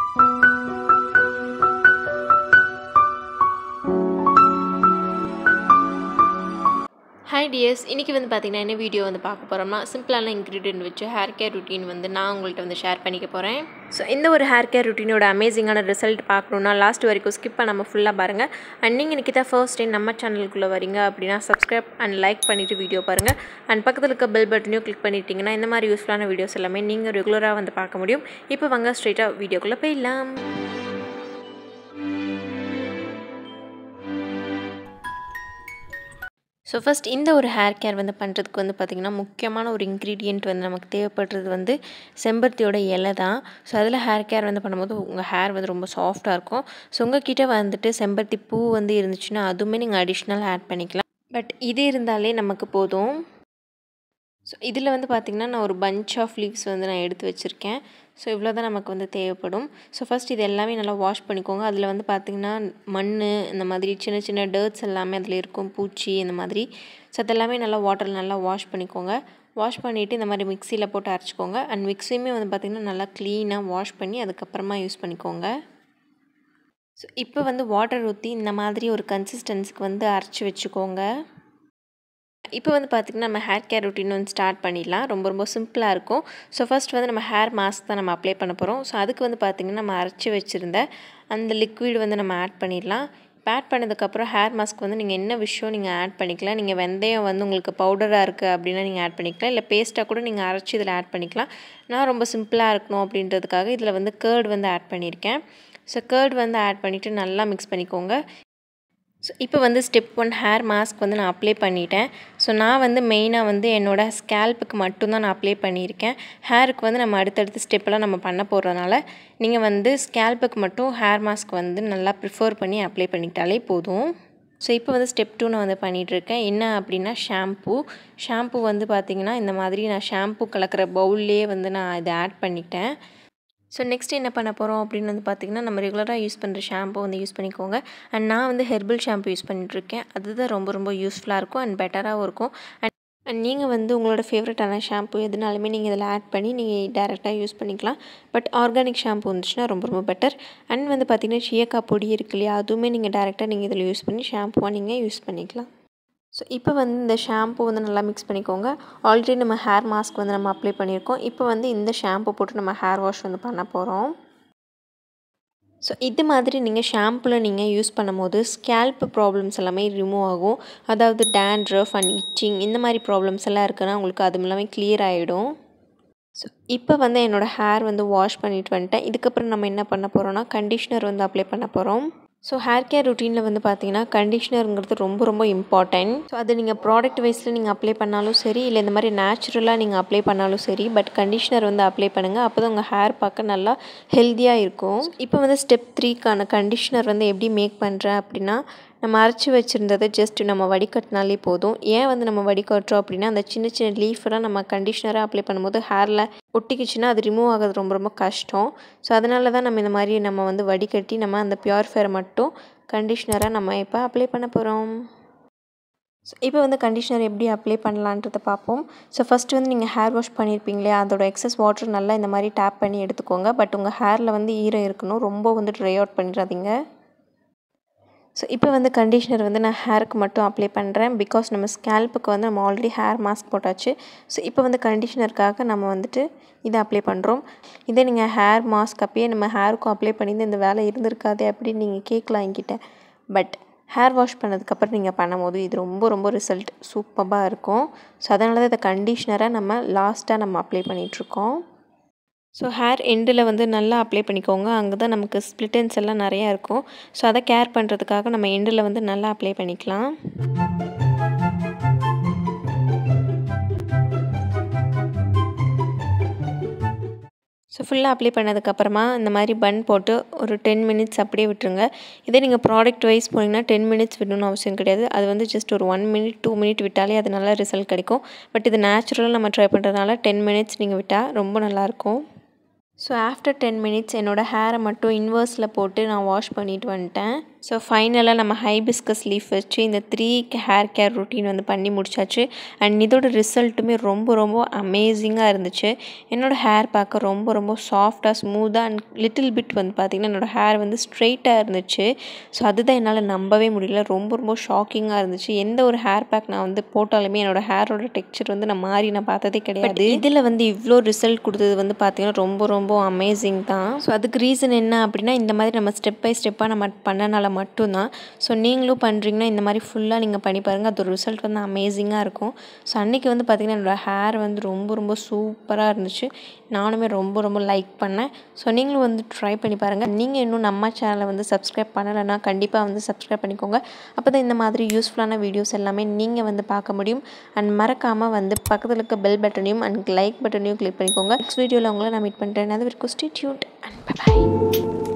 hi tears இன்றைக்கி வந்து பார்த்திங்கன்னா என்ன வீடியோ வந்து பார்க்க போகிறோம்னா சிம்பிளான இன்க்ரீடியன்ட் வச்சு ஹேர் கேர் ருட்டீன் வந்து நான் உங்கள்கிட்ட வந்து ஷேர் பண்ணிக்க போகிறேன் ஸோ இந்த ஒரு ஹேர் கேர் ருட்டீனோட அமேசிங்கான ரிசல்ட் பார்க்கணுன்னா லாஸ்ட் வரைக்கும் ஸ்கிப் பண்ணாமல் ஃபுல்லாக பாருங்கள் அண்ட் நீங்கள் இன்றைக்கி தான் ஃபர்ஸ்ட் டைம் நம்ம சேனலுக்குள்ளே வரீங்க அப்படின்னா சப்ஸ்கிரைப் அண்ட் லைக் பண்ணிவிட்டு வீடியோ பாருங்கள் அண்ட் பக்கத்தில் இருக்க பெல் பட்டனையும் கிளிக் பண்ணிட்டீங்கன்னா இந்த மாதிரி யூஸ்ஃபுல்லான வீடியோஸ் எல்லாமே நீங்கள் ரெகுலராக வந்து பார்க்க முடியும் இப்போ வாங்க ஸ்ட்ரெயிட்டாக வீடியோக்குள்ளே போயிடலாம் ஸோ ஃபஸ்ட் இந்த ஒரு ஹேர் கேர் வந்து பண்ணுறதுக்கு வந்து பார்த்திங்கன்னா முக்கியமான ஒரு இன்க்ரீடியண்ட் வந்து நமக்கு தேவைப்படுறது வந்து செம்பருத்தியோட இலை தான் ஸோ அதில் ஹேர் கேர் வந்து பண்ணும்போது உங்கள் ஹேர் வந்து ரொம்ப சாஃப்டாக இருக்கும் ஸோ உங்ககிட்ட வந்துட்டு செம்பருத்தி பூ வந்து இருந்துச்சுன்னா அதுவுமே நீங்கள் அடிஷ்னல் ஆட் பண்ணிக்கலாம் பட் இது இருந்தாலே நமக்கு போதும் ஸோ இதில் வந்து பார்த்திங்கன்னா நான் ஒரு பஞ்ச் ஆஃப் லீவ்ஸ் வந்து நான் எடுத்து வச்சுருக்கேன் ஸோ இவ்வளோ தான் நமக்கு வந்து தேவைப்படும் ஸோ ஃபஸ்ட் இது எல்லாமே நல்லா வாஷ் பண்ணிக்கோங்க அதில் வந்து பார்த்திங்கன்னா மண் இந்த மாதிரி சின்ன சின்ன டர்ட்ஸ் எல்லாமே அதில் இருக்கும் பூச்சி இந்த மாதிரி ஸோ அதெல்லாமே நல்லா வாட்டரில் நல்லா வாஷ் பண்ணிக்கோங்க வாஷ் பண்ணிவிட்டு இந்த மாதிரி மிக்சியில் போட்டு அரைச்சிக்கோங்க அண்ட் மிக்ஸியுமே வந்து பார்த்திங்கன்னா நல்லா க்ளீனாக வாஷ் பண்ணி அதுக்கப்புறமா யூஸ் பண்ணிக்கோங்க ஸோ இப்போ வந்து வாட்டர் ஊற்றி இந்த மாதிரி ஒரு கன்சிஸ்டன்ஸுக்கு வந்து அரைச்சி வச்சுக்கோங்க இப்போ வந்து பார்த்திங்கன்னா நம்ம ஹேர் கேர் ரொட்டீன் வந்து ஸ்டார்ட் பண்ணிடலாம் ரொம்ப ரொம்ப சிம்பிளாக இருக்கும் ஸோ ஃபஸ்ட் வந்து நம்ம ஹேர் மாஸ்க் தான் நம்ம அப்ளை பண்ண போகிறோம் ஸோ அதுக்கு வந்து பார்த்திங்கன்னா நம்ம அரைச்சி வச்சுருந்த அந்த லிக்விட் வந்து நம்ம ஆட் பண்ணிடலாம் இப்போ ஆட் பண்ணதுக்கப்புறம் ஹேர் மாஸ்க் வந்து நீங்கள் என்ன விஷயம் நீங்கள் ஆட் பண்ணிக்கலாம் நீங்கள் வெந்தயம் வந்து உங்களுக்கு பவுடராக இருக்குது அப்படின்னா நீங்கள் ஆட் பண்ணிக்கலாம் இல்லை பேஸ்ட்டாக கூட நீங்கள் அரைச்சி இதில் ஆட் பண்ணிக்கலாம் நான் ரொம்ப சிம்பிளாக இருக்கணும் அப்படின்றதுக்காக இதில் வந்து கேர்டு வந்து ஆட் பண்ணியிருக்கேன் ஸோ கேர்டு வந்து ஆட் பண்ணிவிட்டு நல்லா மிக்ஸ் பண்ணிக்கோங்க ஸோ இப்போ வந்து ஸ்டெப் ஒன் ஹேர் மாஸ்க் வந்து நான் அப்ளை பண்ணிட்டேன் ஸோ நான் வந்து மெயினாக வந்து என்னோடய ஸ்கேல்ப்புக்கு மட்டும்தான் நான் அப்ளை பண்ணியிருக்கேன் ஹேருக்கு வந்து நம்ம அடுத்தடுத்த ஸ்டெப்பெல்லாம் நம்ம பண்ண போகிறதுனால நீங்கள் வந்து ஸ்கேல்ப்புக்கு மட்டும் ஹேர் மாஸ்க் வந்து நல்லா ப்ரிஃபர் பண்ணி அப்ளை பண்ணிக்கிட்டாலே போதும் ஸோ இப்போ வந்து ஸ்டெப் டூ நான் வந்து பண்ணிகிட்ருக்கேன் என்ன அப்படின்னா ஷாம்பூ ஷாம்பூ வந்து பார்த்திங்கன்னா இந்த மாதிரி நான் ஷாம்பூ கலக்கிற பவுல்லே வந்து நான் இதை ஆட் பண்ணிட்டேன் ஸோ நெக்ஸ்ட் என்ன பண்ண போகிறோம் அப்படின்னு வந்து பார்த்திங்கன்னா நம்ம ரெகுலராக யூஸ் பண்ணுற ஷாம்பு வந்து யூஸ் பண்ணிக்கோங்க அண்ட் நான் வந்து ஹெர்பல் ஷாம்பு யூஸ் பண்ணிட்டுருக்கேன் அதுதான் ரொம்ப ரொம்ப யூஸ்ஃபுல்லாக இருக்கும் அண்ட் பெட்டராகவும் இருக்கும் அண்ட் அண்ட் நீங்கள் வந்து உங்களோட ஃபேவரட்டான ஷாம்பு எதுனாலுமே நீங்கள் இதில் ஆட் பண்ணி நீங்கள் டேரெக்டாக யூஸ் பண்ணிக்கலாம் பட் ஆர்கானிக் ஷாம்பு வந்துச்சுன்னா ரொம்ப ரொம்ப பெட்டர் அண்ட் வந்து பார்த்திங்கன்னா சியக்கா பொடி இருக்கு இல்லையா அதுவுமே நீங்கள் டேரெக்டாக நீங்கள் இதில் யூஸ் பண்ணி ஷாம்புவாக நீங்கள் யூஸ் பண்ணிக்கலாம் ஸோ இப்போ வந்து இந்த ஷாம்பு வந்து நல்லா மிக்ஸ் பண்ணிக்கோங்க ஆல்ரெடி நம்ம ஹேர் மாஸ்க் வந்து நம்ம அப்ளை பண்ணியிருக்கோம் இப்போ வந்து இந்த ஷாம்பு போட்டு நம்ம ஹேர் வாஷ் வந்து பண்ண போகிறோம் ஸோ இது மாதிரி நீங்கள் ஷாம்பில் நீங்கள் யூஸ் பண்ணும்போது ஸ்கேல்ப் ப்ராப்ளம்ஸ் எல்லாமே ரிமூவ் ஆகும் அதாவது டேண்ட்ரஃப் அண்ட் இச்சிங் இந்த மாதிரி ப்ராப்ளம்ஸ் எல்லாம் இருக்குன்னா உங்களுக்கு அது எல்லாமே கிளியர் ஆகிடும் ஸோ இப்போ வந்து என்னோடய ஹேர் வந்து வாஷ் பண்ணிட்டு வந்துட்டேன் இதுக்கப்புறம் நம்ம என்ன பண்ண போகிறோம்னா கண்டிஷ்னர் வந்து அப்ளை பண்ண போகிறோம் ஸோ ஹேர் கேர் ருட்டீனில் வந்து பார்த்தீங்கன்னா கண்டிஷ்னருங்கிறது ரொம்ப ரொம்ப இம்பார்ட்டன்ட் ஸோ அது நீங்கள் ப்ராடக்ட் வைஸில் நீங்கள் அப்ளை பண்ணாலும் சரி இல்லை இந்த மாதிரி நேச்சுரலாக நீங்கள் அப்ளை பண்ணாலும் சரி பட் கண்டிஷ்னர் வந்து அப்ளை பண்ணுங்கள் அப்போ தான் உங்கள் ஹேர் பார்க்க நல்லா ஹெல்த்தியாக இருக்கும் இப்போ வந்து ஸ்டெப் த்ரீக்கான கண்டிஷ்னர் வந்து எப்படி மேக் பண்ணுறேன் அப்படின்னா நம்ம அரைச்சி வச்சுருந்ததை ஜஸ்ட் நம்ம வடிகட்டினாலே போதும் ஏன் வந்து நம்ம வடிகட்டுறோம் அப்படின்னா அந்த சின்ன சின்ன லீஃபெல்லாம் நம்ம கண்டிஷ்னராக அப்ளை பண்ணும்போது ஹேரில் ஒட்டிக்கிச்சுன்னா அது ரிமூவ் ஆகிறது ரொம்ப ரொம்ப கஷ்டம் ஸோ அதனால தான் நம்ம இந்த மாதிரி நம்ம வந்து வடிகட்டி நம்ம அந்த பியூரிஃபையரை மட்டும் கண்டிஷ்னராக நம்ம இப்போ அப்ளை பண்ண போகிறோம் ஸோ இப்போ வந்து கண்டிஷ்னர் எப்படி அப்ளை பண்ணலான்றதை பார்ப்போம் ஸோ ஃபஸ்ட்டு வந்து நீங்கள் ஹேர் வாஷ் பண்ணியிருப்பீங்களே அதோட எக்ஸஸ் வாட்டர் நல்லா இந்த மாதிரி டேப் பண்ணி எடுத்துக்கோங்க பட் உங்கள் ஹேரில் வந்து ஈரம் இருக்கணும் ரொம்ப வந்து ட்ரை அவுட் பண்ணிடாதீங்க ஸோ இப்போ வந்து கண்டிஷ்னர் வந்து நான் ஹேருக்கு மட்டும் அப்ளை பண்ணுறேன் பிகாஸ் நம்ம ஸ்கேல்ப்புக்கு வந்து நம்ம ஆல்ரெடி ஹேர் மாஸ்க் போட்டாச்சு ஸோ இப்போ வந்து கண்டிஷ்னருக்காக நம்ம வந்துட்டு இதை அப்ளை பண்ணுறோம் இதே நீங்கள் ஹேர் மாஸ்க் அப்பயே நம்ம ஹேருக்கும் அப்ளை பண்ணியிருந்து இந்த வேலை இருந்திருக்காது அப்படின்னு நீங்கள் கேட்கலாம் என்கிட்ட பட் ஹேர் வாஷ் பண்ணதுக்கப்புறம் நீங்கள் பண்ணும்போது இது ரொம்ப ரொம்ப ரிசல்ட் சூப்பராக இருக்கும் ஸோ அதனால தான் இதை கண்டிஷ்னரை நம்ம லாஸ்ட்டாக நம்ம அப்ளை பண்ணிகிட்ருக்கோம் ஸோ ஹேர் எண்டில் வந்து நல்லா அப்ளை பண்ணிக்கோங்க அங்கே தான் நமக்கு ஸ்ப்ளிட்டன்ஸ் எல்லாம் நிறையா இருக்கும் ஸோ அதை கேர் பண்ணுறதுக்காக நம்ம எண்டில் வந்து நல்லா அப்ளை பண்ணிக்கலாம் ஸோ ஃபுல்லாக அப்ளை பண்ணதுக்கப்புறமா இந்த மாதிரி பன் போட்டு ஒரு டென் மினிட்ஸ் அப்படியே விட்டுருங்க இதே நீங்கள் ப்ராடக்ட் வைஸ் போனீங்கன்னா டென் மினிட்ஸ் விடணும்னு அவசியம் கிடையாது அது வந்து ஜஸ்ட் ஒரு ஒன் மினிட் டூ மினிட் விட்டாலே அது நல்லா ரிசல்ட் கிடைக்கும் பட் இது நேச்சுரலாக நம்ம ட்ரை பண்ணுறதுனால டென் மினிட்ஸ் நீங்கள் விட்டால் ரொம்ப நல்லாயிருக்கும் ஸோ ஆஃப்டர் டென் மினிட்ஸ் என்னோடய ஹேரை மட்டும் இன்வர்ஸில் போட்டு நான் வாஷ் பண்ணிட்டு வந்துட்டேன் ஸோ ஃபைனலாக நம்ம ஹைபிஸ்கஸ் லீஃப் வச்சு இந்த த்ரீ ஹேர் கேர் ரொட்டீன் வந்து பண்ணி முடிச்சாச்சு அண்ட் இதோட ரிசல்ட்டுமே ரொம்ப ரொம்ப அமேசிங்காக இருந்துச்சு என்னோடய ஹேர் பார்க்க ரொம்ப ரொம்ப சாஃப்டாக ஸ்மூத்தாக அண்ட் லிட்டில் பிட் வந்து பார்த்திங்கன்னா என்னோடய ஹேர் வந்து ஸ்ட்ரெயிட்டாக இருந்துச்சு ஸோ அதுதான் என்னால் நம்பவே முடியல ரொம்ப ரொம்ப ஷாக்கிங்காக இருந்துச்சு எந்த ஒரு ஹேர் பேக் நான் வந்து போட்டாலுமே என்னோடய ஹேரோட டெக்ஸ்சர் வந்து நான் மாறி நான் பார்த்ததே கிடையாது இதில் வந்து இவ்வளோ ரிசல்ட் கொடுத்தது வந்து பார்த்திங்கன்னா ரொம்ப ரொம்ப அமேசிங் தான் ஸோ அதுக்கு ரீசன் என்ன அப்படின்னா இந்த மாதிரி நம்ம ஸ்டெப் பை ஸ்டெப்பாக நம்ம பண்ணனால மட்டும்தான் ஸோ நீங்களும் பண்ணுறீங்கன்னா இந்த மாதிரி ஃபுல்லாக நீங்கள் பண்ணி பாருங்கள் அது ரிசல்ட் வந்து அமேசிங்காக இருக்கும் ஸோ அன்றைக்கி வந்து பார்த்திங்கன்னா என்னோடய ஹேர் வந்து ரொம்ப ரொம்ப சூப்பராக இருந்துச்சு நானுமே ரொம்ப ரொம்ப லைக் பண்ணேன் ஸோ நீங்களும் வந்து ட்ரை பண்ணி பாருங்கள் நீங்கள் இன்னும் நம்ம சேனலை வந்து சப்ஸ்கிரைப் பண்ணலைன்னா கண்டிப்பாக வந்து சப்ஸ்கிரைப் பண்ணிக்கோங்க அப்போ தான் இந்த மாதிரி யூஸ்ஃபுல்லான வீடியோஸ் எல்லாமே நீங்கள் வந்து பார்க்க முடியும் அண்ட் மறக்காமல் வந்து பக்கத்தில் இருக்க பெல் பட்டனையும் அண்ட் லைக் பட்டனையும் கிளிக் பண்ணிக்கோங்க நெக்ஸ்ட் வீடியோவில் உங்களை நான் மீட் பண்ணுறேன் அது வரைக்கும் ஸ்டே டியூட் அண்ட் பை